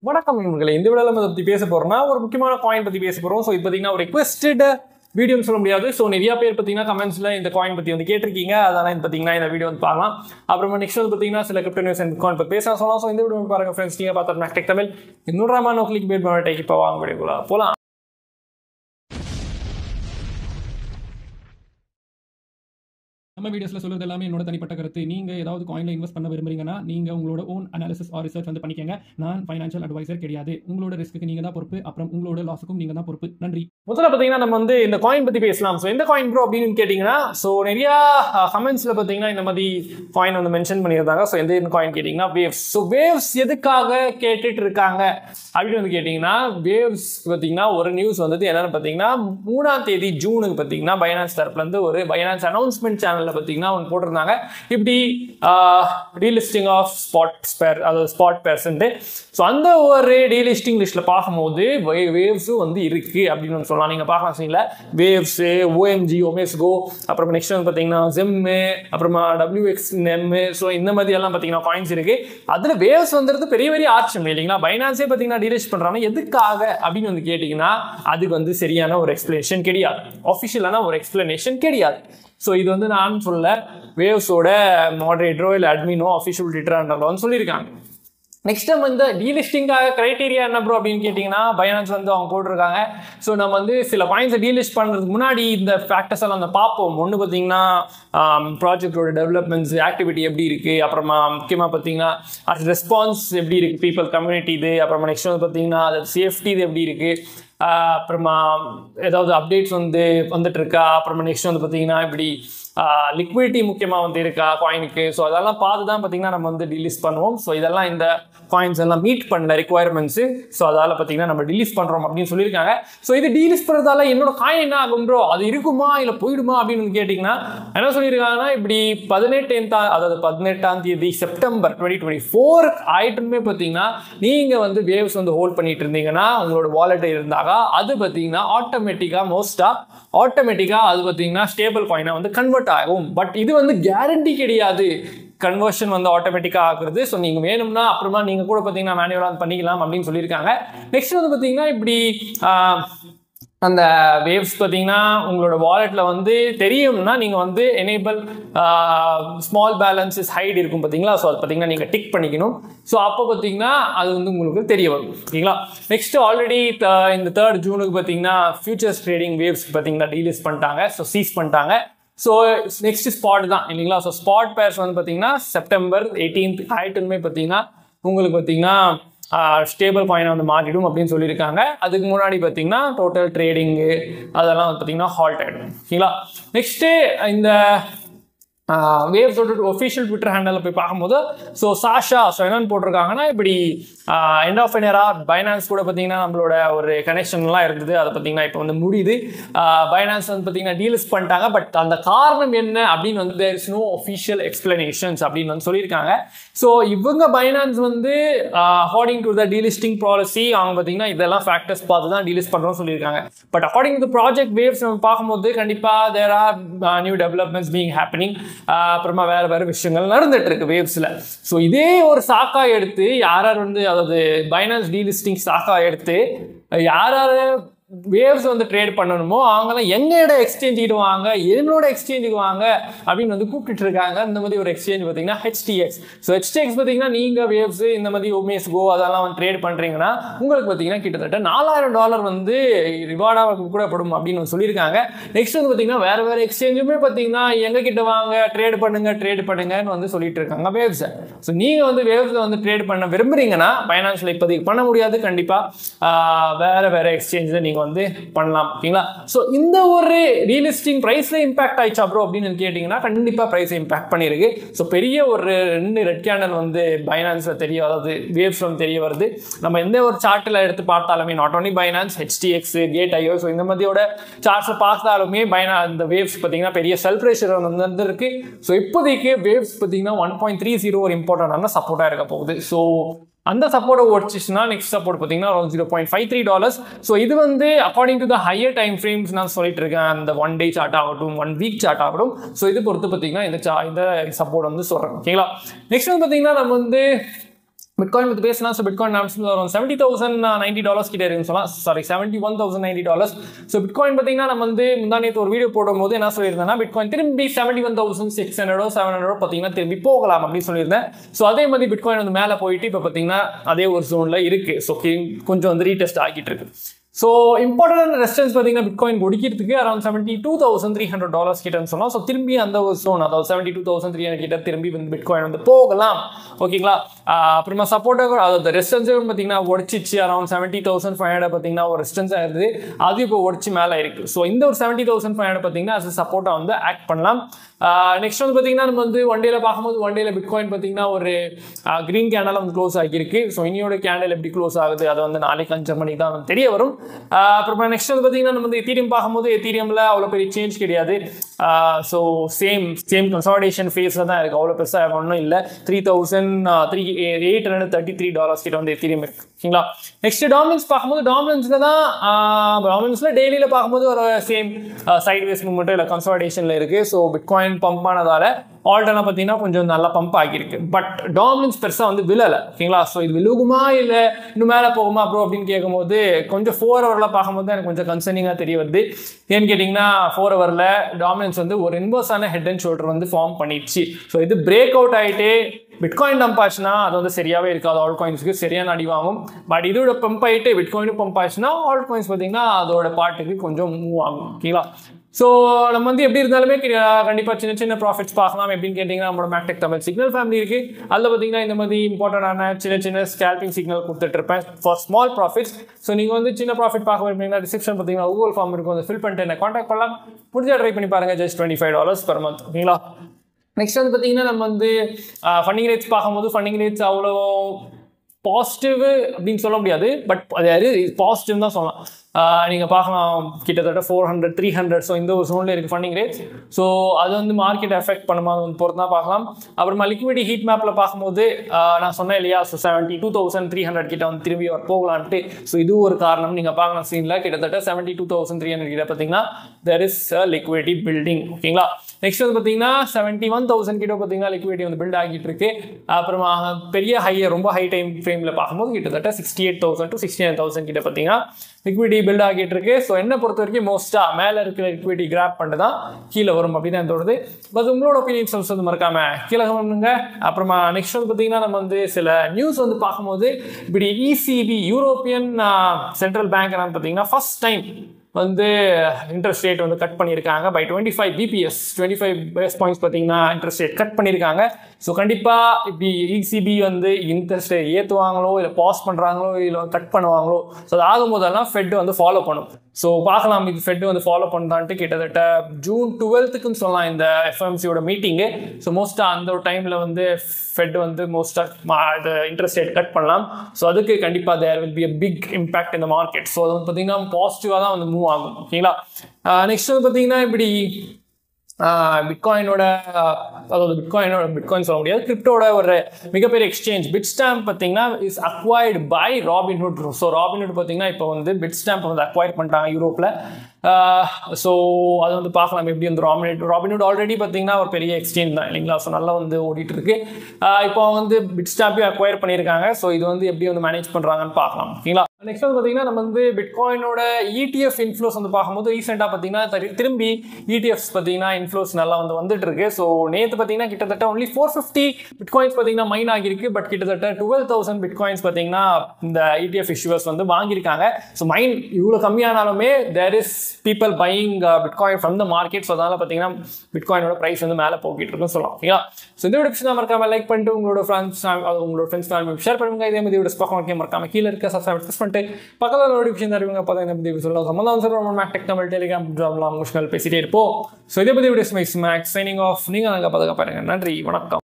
வணக்கம் இவங்களை இந்த விட நம்ம பற்றி பேச போறோம்னா ஒரு முக்கியமான காயின் பற்றி பேச போகிறோம் ஸோ இப்போ பார்த்தீங்கன்னா ஒரு ரெக்வஸ்டட் வீடியோன்னு சொல்ல முடியாது ஸோ நிறைய பேர் பார்த்தீங்கன்னா கமெண்ட்ஸில் இந்த காயின் பற்றி வந்து கேட்டிருக்கீங்க அதனால் இந்த பார்த்தீங்கன்னா இந்த வீடியோ வந்து பார்க்கலாம் அப்புறமா நெக்ஸ்ட் வந்து பார்த்தீங்கன்னா சில கிரிப்டோ நியூஸ் அண்ட் காயின் பற்றி பேசலாம் சொல்லலாம் ஸோ இந்த வீடியோ பாருங்க ஃப்ரெண்ட்ஸ் நீங்கள் பார்த்தா மேக்டெக் தமிழ் இன்னொரு நோ கிளிக் பேட் பண்ணிட்டு இப்போ வாங்க வீடியோக்குள்ள போகலாம் நம்ம வீடியோஸ்ல சொல்றது எல்லாமே என்னோட தனிப்பட்ட கருத்து நீங்க ஏதாவது காயின்ல இன்வெஸ்ட் பண்ண விரும்புறீங்கன்னா நீங்க உங்களோட ஓன் அனாலிசிஸ் ஆர் ரிசர்ச் வந்து பண்ணிக்கங்க நான் ஃபைனான்ஷியல் அட்வைசர் கிடையாது உங்களோட ரிஸ்க்கு நீங்க தான் பொறுப்பு அப்புறம் உங்களோட லாஸுக்கும் நீங்க தான் பொறுப்பு நன்றி முதல்ல பார்த்தீங்கன்னா நம்ம வந்து இந்த காயின் பற்றி பேசலாம் ஸோ எந்த காயின் ப்ரோ அப்படின்னு கேட்டிங்கன்னா ஸோ நிறையா கமெண்ட்ஸில் பார்த்தீங்கன்னா இந்த மாதிரி காயின் வந்து மென்ஷன் பண்ணியிருந்தாங்க ஸோ எந்த காயின் கேட்டிங்கன்னா வேவ்ஸ் ஸோ வேவ்ஸ் எதுக்காக கேட்டுட்டு இருக்காங்க அப்படின்னு வந்து கேட்டிங்கன்னா வேவ்ஸ் பார்த்தீங்கன்னா ஒரு நியூஸ் வந்துட்டு என்னென்னு பார்த்தீங்கன்னா மூணாம் தேதி ஜூனுக்கு பார்த்தீங்கன்னா பைனான்ஸ் தரப்புலேருந்து ஒரு பைனான்ஸ் அனௌன்ஸ்மெண்ட் சேனலில் பார்த்தீங்கன்னா ஒன்று போட்டிருந்தாங்க இப்படி டீலிஸ்டிங் ஆஃப் ஸ்பாட் ஸ்பேர் அதாவது ஸ்பாட் பேர்சன்ட்டு ஸோ அந்த ஒரு டீலிஸ்டிங் லிஸ்ட்டில் பார்க்கும்போது வேவ்ஸும் வந்து இருக்குது அப்படின்னு வந்து சொல்லலாம் நீங்கள் பார்க்கலாம் சரிங்களா வேவ்ஸு ஓஎம்ஜி ஒமேஸ்கோ அப்புறம் நெக்ஸ்ட் வந்து பார்த்தீங்கன்னா ஜெம்மு அப்புறமா டபிள்யூஎக்ஸ் நெம்மு ஸோ இந்த மாதிரி எல்லாம் பார்த்தீங்கன்னா காயின்ஸ் இருக்குது அதில் வேவ்ஸ் வந்துறது பெரிய பெரிய ஆப்ஷன் இல்லைங்களா பைனான்ஸே பார்த்தீங்கன்னா டீலிஸ்ட் பண்ணுறாங்க எதுக்காக அப்படின்னு வந்து கேட்டிங்கன்னா அதுக்கு வந்து சரியான ஒரு எக்ஸ்பிளனேஷன் கிடையாது ஆஃபிஷியலான ஒரு எக்ஸ்பிளனேஷன் கிடையாது ஸோ இது வந்து நான் சொல்ல வேவ்ஸோட மாடரேட்டரோ இல்லை அட்மினோ அஃபிஷியல் ட்விட்டர் வந்து சொல்லியிருக்காங்க நெக்ஸ்ட் நம்ம இந்த டீலிஸ்டிங்காக க்ரைட்டீரியா என்ன ப்ரோ அப்படின்னு கேட்டிங்கன்னா பைனான்ஸ் வந்து அவங்க போட்டிருக்காங்க ஸோ நம்ம வந்து சில பாயிண்ட்ஸை டீலிஸ்ட் பண்ணுறதுக்கு முன்னாடி இந்த ஃபேக்டர்ஸ் எல்லாம் அந்த பார்ப்போம் ஒன்று பார்த்தீங்கன்னா ப்ராஜெக்டோட டெவலப்மெண்ட்ஸ் ஆக்டிவிட்டி எப்படி இருக்குது அப்புறமா முக்கியமாக பார்த்தீங்கன்னா அது ரெஸ்பான்ஸ் எப்படி இருக்குது பீப்புள் கம்யூனிட்டி இது அப்புறமா நெக்ஸ்ட் வந்து பார்த்தீங்கன்னா அது சேஃப்டி இது எப்படி இருக்குது அப்புறமா ஏதாவது அப்டேட்ஸ் வந்து வந்துட்டு இருக்கா அப்புறமா நெக்ஸ்ட் வந்து பார்த்தீங்கன்னா இப்படி லிக்விடிட்டி முக்கியமாக வந்து இருக்கா காயினுக்கு ஸோ அதெல்லாம் பார்த்து தான் பார்த்தீங்கன்னா நம்ம வந்து டிலீஸ் பண்ணுவோம் ஸோ இதெல்லாம் இந்த காயின்ஸ் எல்லாம் மீட் பண்ணல ரிக்குவயர்மெண்ட்ஸு ஸோ அதால் பார்த்தீங்கன்னா நம்ம டிலீஸ் பண்ணுறோம் அப்படின்னு சொல்லியிருக்காங்க ஸோ இது டீலிஸ் பண்ணுறதால என்னோட காயின் என்ன ஆகும் ப்ரோ அது இருக்குமா இல்லை போயிடுமா அப்படின்னு வந்து கேட்டிங்கன்னா என்ன சொல்லியிருக்காங்கன்னா இப்படி பதினெட்டாம் அதாவது பதினெட்டாம் தேதி செப்டம்பர் டுவெண்ட்டி டுவெண்ட்டி ஃபோர் ஆயிட்டுமே பார்த்தீங்கன்னா நீங்கள் வந்து வேவ்ஸ் வந்து ஹோல்ட் பண்ணிட்டு இருந்தீங்கன்னா உங்களோட வாலெட் இருந்தாக அது பார்த்தீங்கன்னா ஆட்டோமேட்டிக்காக மோஸ்ட்டாக ஆட்டோமேட்டிக்காக அது பார்த்தீங்கன்னா ஸ்டேபிள் காயினாக வந்து கன்வெர்ட் ஆகும் பட் இது வந்து கேரண்டி கிடையாது கன்வர்ஷன் வந்து ஆட்டோமேட்டிக்காக ஆகுறது ஸோ நீங்கள் வேணும்னா அப்புறமா நீங்கள் கூட பார்த்தீங்கன்னா மேனுவலாக பண்ணிக்கலாம் அப்படின்னு சொல்லியிருக்காங்க நெக்ஸ்ட் வந்து பார்த்தீங்கன்னா இப்படி அந்த வேவ்ஸ் பார்த்தீங்கன்னா உங்களோட வாலெட்டில் வந்து தெரியும்னா நீங்கள் வந்து எனேபிள் ஸ்மால் பேலன்ஸஸ் ஹைட் இருக்கும் பார்த்தீங்களா ஸோ அது பார்த்தீங்கன்னா நீங்கள் டிக் பண்ணிக்கணும் ஸோ அப்போ பார்த்தீங்கன்னா அது வந்து உங்களுக்கு தெரிய வரும் ஓகேங்களா நெக்ஸ்ட் ஆல்ரெடி இந்த தேர்ட் ஜூனுக்கு பார்த்தீங்கன்னா ஃபியூச்சர்ஸ் ட்ரேடிங் வேவ்ஸ் பார்த்தீங்கன்னா டீலிஸ் பண்ணிட்டாங்க ஸோ சீஸ் பண்ணிட்டாங்க ஸோ நெக்ஸ்ட் ஸ்பாட் தான் இல்லைங்களா ஸோ ஸ்பாட் பேர்ஸ் வந்து பார்த்தீங்கன்னா செப்டம்பர் எயிட்டீன்த் ஆயிட்டுமே பார்த்தீங்கன்னா உங்களுக்கு பார்த்தீங்கன்னா ஸ்டேபிள் காயினை வந்து மாற்றிடும் அப்படின்னு சொல்லியிருக்காங்க அதுக்கு முன்னாடி பார்த்தீங்கன்னா டோட்டல் ட்ரேடிங்கு அதெல்லாம் வந்து பார்த்தீங்கன்னா ஹால்ட் ஆகிடும் ஓகேங்களா நெக்ஸ்ட்டு இந்த வேவ்ஸோட ஒஃபிஷியல் ட்விட்டர் ஹேண்டலில் போய் பார்க்கும்போது ஸோ சாஷா ஸோ என்னென்னு போட்டிருக்காங்கன்னா இப்படி எண்ட் ஆஃப் என் பைனான்ஸ் கூட பார்த்தீங்கன்னா நம்மளோட ஒரு கனெக்ஷன்லாம் இருந்தது அதை பார்த்தீங்கன்னா இப்போ வந்து முடியுது பைனான்ஸ் வந்து பார்த்தீங்கன்னா டீலிஸ் பண்ணிட்டாங்க பட் அந்த காரணம் என்ன அப்படின்னு வந்து there is no official explanations அப்படின்னு வந்து சொல்லியிருக்காங்க ஸோ இவங்க பைனான்ஸ் வந்து according to the delisting policy அவங்க பார்த்தீங்கன்னா இதெல்லாம் ஃபேக்டர்ஸ் பார்த்து தான் டீலிஸ் பண்ணுறோம்னு சொல்லியிருக்காங்க but according to project waves நம்ம பார்க்கும்போது கண்டிப்பாக there are new developments being happening அப்புறமா வேறு வேறு விஷயங்கள் நடந்துட்டு இருக்கு வேவ்ஸில் ஸோ இதே ஒரு சாக்கா எடுத்து யார் யார் வந்து அதாவது பைனான்ஸ் டீலிஸ்டிங் சாக்கா எடுத்து யார் யார் வேவ்ஸ் வந்து ட்ரேட் பண்ணணுமோ அவங்களாம் எங்களோட எக்ஸ்சேஞ்சுக்கிட்டு வாங்க என்னோட எக்ஸ்சேஞ்சுக்கு வாங்க அப்படின்னு வந்து கூப்பிட்டு இருக்காங்க இந்த மாதிரி ஒரு எக்ஸ்சேஞ்ச் பார்த்தீங்கன்னா ஹெச்டிஎக்ஸ் ஸோ ஹெச்டிஎக்ஸ் பார்த்தீங்கன்னா நீங்கள் வேவ்ஸ் இந்த மாதிரி ஒமேஸ் கோ அதெல்லாம் வந்து ட்ரேட் பண்ணுறீங்கன்னா உங்களுக்கு பார்த்தீங்கன்னா கிட்டத்தட்ட நாலாயிரம் டாலர் வந்து ரிவார்டாக கூடப்படும் அப்படின்னு சொல்லியிருக்காங்க நெக்ஸ்ட் வந்து பார்த்தீங்கன்னா வேறு வேறு எக்ஸ்சேஞ்சுமே பார்த்தீங்கன்னா எங்ககிட்ட வாங்க ட்ரேட் பண்ணுங்க ட்ரேட் பண்ணுங்கன்னு வந்து சொல்லிட்டு இருக்காங்க வேவ்ஸை ஸோ நீங்கள் வந்து வேவ்ஸில் வந்து ட்ரேட் பண்ண விரும்புறீங்கன்னா ஃபைனான்ஷியல் இப்போதைக்கு பண்ண முடியாது கண்டிப்பாக வேறு வேறு எக்ஸ்சேஞ்சில் நீங்கள் வந்து பண்ணலாம் ஓகேங்களா ஸோ இந்த ஒரு ரீலிஸ்டிங் ப்ரைஸில் இம்பாக்ட் ஆயிடுச்சா ப்ரோ அப்படின்னு கேட்டிங்கன்னா கண்டிப்பாக ப்ரைஸ் இம்பாக்ட் பண்ணியிருக்கு ஸோ பெரிய ஒரு ரெண்டு ரெட் கேண்டல் வந்து பைனான்ஸில் தெரிய அதாவது வேவ்ஸ் வந்து தெரிய வருது நம்ம எந்த ஒரு சார்ட்டில் எடுத்து பார்த்தாலுமே not only finance HTX gate ஐயோ ஸோ இந்த மாதிரியோட சார்ட்ஸை பார்த்தாலுமே பைனா இந்த வேவ்ஸ் பார்த்தீங்கன்னா பெரிய செல் ப்ரெஷர் வந்து இருக்கு ஸோ இப்போதைக்கு வேவ்ஸ் பார்த்தீங்கன்னா ஒன் பாயிண்ட் த்ரீ ஜீரோ ஒரு இம்பார்ட்டண்டான சப்போர்ட்டாக இருக்க போகுது ஸோ அந்த சப்போர்ட்டை ஓடிச்சுன்னா நெக்ஸ்ட் சப்போர்ட் பார்த்தீங்கன்னா around zero point five three dollars so இது வந்து according to the higher time frames நான் சொல்லிட்டு இருக்கேன் அந்த ஒன் டே சார்ட் ஆகட்டும் ஒன் வீக் சார்ட் ஆகட்டும் ஸோ இது பொறுத்து பார்த்தீங்கன்னா இந்த சா இந்த சப்போர்ட் வந்து சொல்கிறேன் ஓகேங்களா நெக்ஸ்ட் வந்து பார்த்தீங்கன்னா நம்ம வந்து பிட்காயின் பற்றி பேசினா ஸோ பிட்காயின் நாம்ஸ்ல வரும் செவன்ட்டி தௌசண்ட் நைன்டி டாலர்ஸ் கிட்ட இருக்குன்னு சொல்லலாம் sorry seventy one thousand ninety dollars so bitcoin பார்த்தீங்கன்னா நம்ம வந்து முந்தானியத்து ஒரு வீடியோ போடும்போது என்ன சொல்லியிருந்தேன்னா பிட்காயின் திரும்பி செவன்ட்டி ஒன் தௌசண்ட் சிக்ஸ் ஹண்ட்ரடோ செவன் ஹண்ட்ரடோ பார்த்தீங்கன்னா திரும்பி போகலாம் அப்படின்னு சொல்லியிருந்தேன் ஸோ அதே மாதிரி பிட்காயின் வந்து மேலே போயிட்டு இப்போ பார்த்தீங்கன்னா அதே ஒரு ஜோனில் இருக்குது ஸோ கொஞ்சம் வந்து ரீடெஸ்ட் ஆகிட்டு இருக்கு ஸோ இம்பார்ட்டன்ட் ரெஸ்டன்ஸ் பார்த்தீங்கன்னா பிட்காயின் ஒடிக்கிறதுக்கு around seventy two thousand three hundred dollars கிட்டன்னு சொல்லலாம் ஸோ திரும்பி அந்த ஒரு zone அதாவது seventy two thousand three hundred கிட்ட திரும்பி வந்து பிட்காயின் வந்து போகலாம் ஓகேங்களா ஆஹ் அப்புறமா சப்போர்ட்டாக அதாவது ரெஸ்டன்ஸே பார்த்தீங்கன்னா உடச்சிச்சு around seventy thousand five hundred பார்த்தீங்கன்னா ஒரு ரெஸ்டன்ஸ் ஆயிருது அது இப்போ உடச்சி மேலே இருக்குது ஸோ இந்த ஒரு செவன்ட்டி தௌசண்ட் ஃபைவ் ஹண்ட்ரட் பார்த்தீங்கன்னா அது சப்போர்ட்டாக வந்து ஆக்ட் பண்ணலாம் நெக்ஸ்ட் வந்து பார்த்தீங்கன்னா நம்ம வந்து ஒன் டேல பார்க்கும்போது ஒன் டேல பிட்காயின் பார்த்தீங்கன்னா ஒரு க்ரீன் கேண்டல் வந்து க்ளோஸ் ஆகியிருக்கு ஸோ இனியோட கேண்டல் எப்படி க்ளோஸ் ஆகுது அது வந்து நாளைக்கு அஞ்சு மணிக்கு தான் வந்து தெரிய வரும் ஆஹ் அப்புறமா நெக்ஸ்ட் வந்து பார்த்தீங்கன்னா நம்ம வந்து எத்தீரியம் பார்க்கும்போது எத்தீரியமில் அவ்வளோ பெரிய சேஞ்ச் கிடையாது ஸோ சேம் சேம் கன்சாலிடேஷன் ஃபேஸில் தான் இருக்குது அவ்வளோ பெருசாக ஒன்றும் இல்லை three thousand three eight hundred thirty three dollars கிட்ட வந்து எத்தீரியம் இருக்கு ஓகேங்களா நெக்ஸ்ட் டாமினன்ஸ் பார்க்கும்போது டாமினன்ஸில் தான் டாமினன்ஸில் டெய்லியில் பார்க்கும்போது ஒரு சேம் சைட்வேஸ் மூமெண்ட்டோ இல்லை கன்சாலிடேஷனில் இருக்குது ஸோ பிட்காயின் பம்ப் ஆனதால் ஆல்டெல்லாம் பார்த்தீங்கன்னா கொஞ்சம் நல்லா பம்ப் ஆகியிருக்கு பட் டாமினன்ஸ் பெருசாக வந்து விழலை ஓகேங்களா ஸோ இது விழுகுமா இல்லை இன்னும் மேலே போகுமா ப்ரோ அப்படின்னு கேட்கும்போது கொஞ்சம் ஃபோர் ஹவரில் பார்க்கும்போது எனக்கு கொஞ்சம் கன்சர்னிங்காக தெரிய வருது ஏன்னு கேட்டிங்கன்னா ஃபோர் ஹவரில் டாமினன்ஸ் வந்து ஒரு இன்வர்ஸான ஹெட் அண்ட் ஷோல்டர் வந்து ஃபார்ம் பண்ணிடுச்சு ஸோ இது பிரேக் அவுட் ஆகிட்டு பிட்காயின் டம்ப் ஆச்சுன்னா அது வந்து சரியாகவே இருக்காது ஆல் காயின்ஸுக்கு சரியான அடி வாங்கும் பட் இதோட பம்ப் ஆகிட்டு பிட்காயினும் பம்ப் ஆச்சுன்னா ஆல் காயின்ஸ் பார்த்தீங்கன்னா அதோட பாட்டுக்கு கொஞ்சம் மூவ் ஆகும் ஓகேங்களா ஸோ நம்ம வந்து எப்படி இருந்தாலுமே கண்டிப்பாக சின்ன சின்ன ப்ராஃபிட்ஸ் பார்க்கலாம் எப்படின்னு கேட்டிங்கன்னா நம்மளோட மேக்டெக் தமிழ் சிக்னல் ஃபேமிலி இருக்குது அதில் பார்த்தீங்கன்னா இந்த மாதிரி இம்பார்ட்டண்டான சின்ன சின்ன ஸ்கேல்பிங் சிக்னல் கொடுத்துட்ருப்பேன் ஃபார் ஸ்மால் ப்ராஃபிட்ஸ் ஸோ நீங்கள் வந்து சின்ன ப்ராஃபிட் பார்க்க விரும்புறீங்கன்னா டிஸ்கிரிப்ஷன் பார்த்தீங்கன்னா கூகுள் ஃபார்ம் இருக்கும் அதை ஃபில் பண்ணிட்டு என்ன காண்டாக்ட் பண்ணலாம் முடிஞ்சா ட்ரை பண்ணி பாருங்கள் just twenty five dollars per month ஓகேங்களா நெக்ஸ்ட் வந்து பார்த்தீங்கன்னா நம்ம வந்து ஃபண்டிங் ரேட்ஸ் பார்க்கும்போது ஃபண்டிங் ரேட்ஸ் அவ்வளோ பாசிட்டிவ் அப்படின்னு சொல்ல முடியாது பட் அது பாசிட்டிவ் தான் சொல்லலாம் நீங்கள் பார்க்கலாம் கிட்டத்தட்ட four hundred three hundred so இந்த ஒரு ஜோனில் இருக்குது ஃபண்டிங் ரேட்ஸ் ஸோ அது வந்து மார்க்கெட் எஃபெக்ட் பண்ணுமா அது வந்து பொறுத்து தான் பார்க்கலாம் அப்புறமா லிக்விடி ஹீட் மேப்பில் பார்க்கும்போது ஆஹ் நான் சொன்னேன் இல்லையா so seventy two thousand three hundred கிட்ட வந்து திரும்பி அவர் போகலான்ட்டு ஸோ இது ஒரு காரணம் நீங்கள் பார்க்கலாம் சீனில் கிட்டத்தட்ட seventy two thousand three hundred கிட்ட பார்த்தீங்கன்னா தெர் இஸ் லிக்விடிட்டி பில்டிங் ஓகேங்களா நெக்ஸ்ட் வந்து பார்த்தீங்கன்னா செவன்ட்டி ஒன் தௌசண்ட் கிட்ட பார்த்தீங்கன்னா லிக்விடிட்டி வந்து பில்ட் ஆகிட்டு இருக்கு அப்புறமா பெரிய ஹையர் ரொம்ப ஹை டைம் ஃப்ரேமில் பார்க்கும்போது கிட்டத்தட்ட sixty eight thousand to sixty nine thousand கிட்ட பார்த்தீங்கன்னா லிக்விடி பில்ட் ஆகிட்டு இருக்கு ஸோ என்ன பொறுத்த வரைக்கும் மோஸ்ட்டாக மேலே இருக்கிற லிக்விடி கிராப் பண்ணிட்டு தான் கீழே வரும் அப்படி தான் தோணுது பட் உங்களோட ஒப்பீனியன்ஸ் வந்து மறக்காம கீழே பண்ணுங்க அப்புறமா நெக்ஸ்ட் வந்து பார்த்தீங்கன்னா நம்ம வந்து சில நியூஸ் வந்து பார்க்கும்போது இப்படி இசிபி யூரோப்பியன் சென்ட்ரல் பேங்க் என்னன்னு பார்த்தீங்கன்னா ஃபர்ஸ்ட் டைம் வந்து இன்ட்ரெஸ்ட் ரேட் வந்து கட் பண்ணியிருக்காங்க by twenty five BPS twenty five basis points பார்த்தீங்கன்னா இன்ட்ரெஸ்ட் ரேட் கட் பண்ணியிருக்காங்க ஸோ கண்டிப்பாக இப்படி இசிபி வந்து இன்ட்ரெஸ்ட் ரேட் ஏற்றுவாங்களோ இல்லை பாஸ் பண்ணுறாங்களோ இல்லை கட் பண்ணுவாங்களோ ஸோ அது ஆகும்போதெல்லாம் ஃபெட் வந்து ஃபாலோ பண்ணும் ஸோ பார்க்கலாம் இது ஃபெட் வந்து ஃபாலோ பண்ணலான்ட்டு கிட்டத்தட்ட ஜூன் டுவெல்த்துக்குன்னு சொல்லலாம் இந்த எஃப்எம்சியோட மீட்டிங்கு ஸோ மோஸ்ட்டாக அந்த ஒரு டைமில் வந்து ஃபெட் வந்து மோஸ்ட்டாக இது இன்ட்ரெஸ்ட் ரேட் கட் பண்ணலாம் ஸோ அதுக்கு கண்டிப்பாக there will be a big impact இந்த மார்க்கெட் ஸோ அது வந்து பார்த்தீங்கன்னா பாசிட்டிவாக தான் வந்து மூவ் ஆகும் ஓகேங்களா நெக்ஸ்ட் வந்து பார்த்தீங்கன்னா இப்படி பிட்காயினோட அதாவது பிட்காயினோட பிட்காயின் சொல்ல முடியாது கிரிப்டோட ஒரு மிகப்பெரிய எக்ஸ்சேஞ்ச் பிட் ஸ்டாம்ப் பார்த்தீங்கன்னா is acquired by Robinhood so Robinhood பார்த்தீங்கன்னா இப்போ வந்து பிட் ஸ்டாம்ப் வந்து அக்வயர் பண்ணிட்டாங்க யூரோப்பில் ஸோ அது வந்து பார்க்கலாம் எப்படி வந்து ராபினட் ராபின்ஹுட் ஆல்ரெடி பார்த்தீங்கன்னா ஒரு பெரிய எக்ஸ்சேஞ்ச் தான் இல்லைங்களா ஸோ நல்லா வந்து ஓடிட்டு இருக்கு இப்போ அவங்க வந்து பிட் ஸ்டாம்பையும் அக்வயர் பண்ணியிருக்காங்க ஸோ இது வந்து எப்படி வந்து மேனேஜ் பண்ணுறாங்கன்னு பார்க்கலாம் ஓகேங்களா நெக்ஸ்ட் வந்து பார்த்தீங்கன்னா நம்ம வந்து பிட்காயினோட இடிஎஃப் இன்ஃப்ளோஸ் வந்து பார்க்கும்போது ரீசெண்டாக பார்த்தீங்கன்னா தரி- திரும்பி இடிஎஃப்ஸ் பார்த்தீங்கன்னா இன்ஃப்ளோஸ் நல்லா வந்து வந்துட்டு இருக்கு ஸோ நேற்று பார்த்தீங்கன்னா கிட்டத்தட்ட ஒன்லி ஃபோர் ஃபிஃப்டி பிட்காயின்ஸ் பார்த்தீங்கன்னா மைன் ஆகியிருக்கு பட் கிட்டத்தட்ட டுவெல் தௌசண்ட் பிட்காயின்ஸ் பார்த்தீங்கன்னா இந்த இடிஎஃப் இஷ்யூவர்ஸ் வந்து வாங்கியிருக்காங்க ஸோ மைன் இவ்வளோ கம்மியானாலுமே there is people buying bitcoin from the market so அதனால் பார்த்தீங்கன்னா பிட்காயினோட ப்ரைஸ் வந்து மேலே போக்கிட்டு இருக்குன்னு சொல்லலாம் ஓகேங்களா ஸோ இந்த வீடியோ தான் மறக்காம லைக் பண்ணிட்டு உங்களோட ஃப்ரெண்ட்ஸ் உங்களோட ஃப்ரெண்ட்ஸ் ஃபேமிலி ஷேர் பண்ணுங்க இதே மாதிரி வீடியோ பார்க்க மறக்காம கீழே இருக்க சப்ஸ்கிரைப் ப்ரெஸ் பண்ணிட்டு பக்கத்தில் நோட்டிஃபிகேஷன் தருவீங்க அப்போ தான் இந்த வீடியோ சொல்லலாம் சம்மந்தம் சார் நம்ம மேக் தமிழ் டெலிகிராம் ஜாப்லாம் முஷ்கல் பேசிட்டே இருப்போம் ஸோ இதே பற்றி videos Max Max signing off நீங்கள் நாங்கள் பாதுகாப்பாருங்க நன்றி வணக்கம்